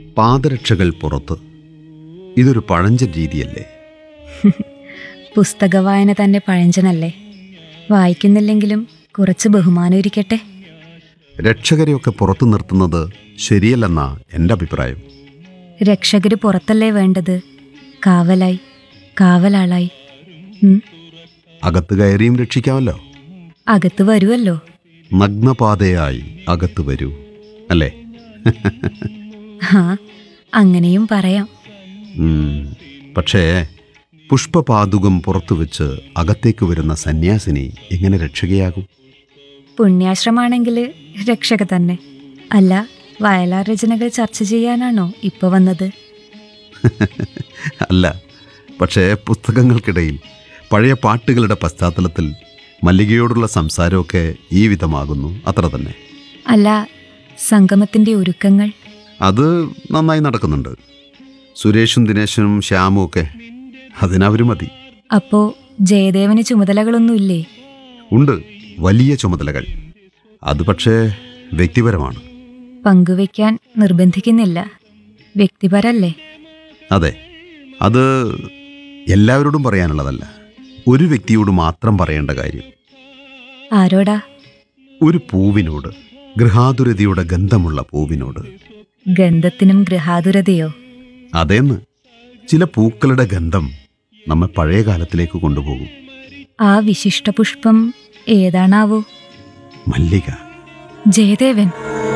പാദരക്ഷകൾ പുറത്ത് ഇതൊരു പഴഞ്ചൻ രീതിയല്ലേ പുസ്തക വായന തന്നെ പഴഞ്ചനല്ലേ വായിക്കുന്നില്ലെങ്കിലും കുറച്ച് ബഹുമാനം ഇരിക്കട്ടെ രക്ഷകരെയൊക്കെ പുറത്തു നിർത്തുന്നത് ശരിയല്ലെന്നാ എൻ്റെ അഭിപ്രായം രക്ഷകര് പുറത്തല്ലേ വേണ്ടത് കാവലായി കാവലാളായി ഉം, അകത്ത് കയറിയും രക്ഷിക്കാമല്ലോ അകത്ത് വരുമല്ലോ നഗ്നപാതയായി അകത്ത് വരൂ അല്ലേ ആ അങ്ങനെയും പറയാം ഉം, പക്ഷേ പുഷ്പപാതുകം പുറത്തു വെച്ച് അകത്തേക്ക് വരുന്ന സന്യാസിനി എങ്ങനെ രക്ഷകയാകും പുണ്യാശ്രമാണെങ്കിൽ രക്ഷക തന്നെ അല്ല വയലാർ രചനകൾ ചർച്ച ചെയ്യാനാണോ ഇപ്പൊ വന്നത് അല്ല പക്ഷേ പുസ്തകങ്ങൾക്കിടയിൽ പഴയ പാട്ടുകളുടെ പശ്ചാത്തലത്തിൽ മല്ലികയോടുള്ള സംസാരമൊക്കെ ഈ വിധമാകുന്നു അത്ര തന്നെ അല്ല സംഗമത്തിന്റെ ഒരുക്കങ്ങൾ അത് നന്നായി നടക്കുന്നുണ്ട് സുരേഷും ദിനേശനും ശ്യാമും ഒക്കെ അതിനവർ മതി അപ്പോ ജയദേവന് ചുമതലകളൊന്നുമില്ലേ ഉണ്ട് വലിയ ചുമതലകൾ അത് പക്ഷേ വ്യക്തിപരമാണ് പങ്കുവെക്കാൻ നിർബന്ധിക്കുന്നില്ല വ്യക്തിപരല്ലേ അതെ അത് എല്ലാവരോടും പറയാനുള്ളതല്ല ഒരു വ്യക്തിയോട് മാത്രം പറയേണ്ട കാര്യം ആരോടാ ഒരു പൂവിനോട് ഗൃഹാതുരതയുടെ ഗന്ധമുള്ള പൂവിനോട് ഗന്ധത്തിനും ഗൃഹാതുരതയോ അതേന്ന് ചില പൂക്കളുടെ ഗന്ധം നമ്മെ പഴയ കാലത്തിലേക്ക് കൊണ്ടുപോകും ആ വിശിഷ്ട പുഷ്പം ഏതാണാവോ മല്ലിക ജയദേവൻ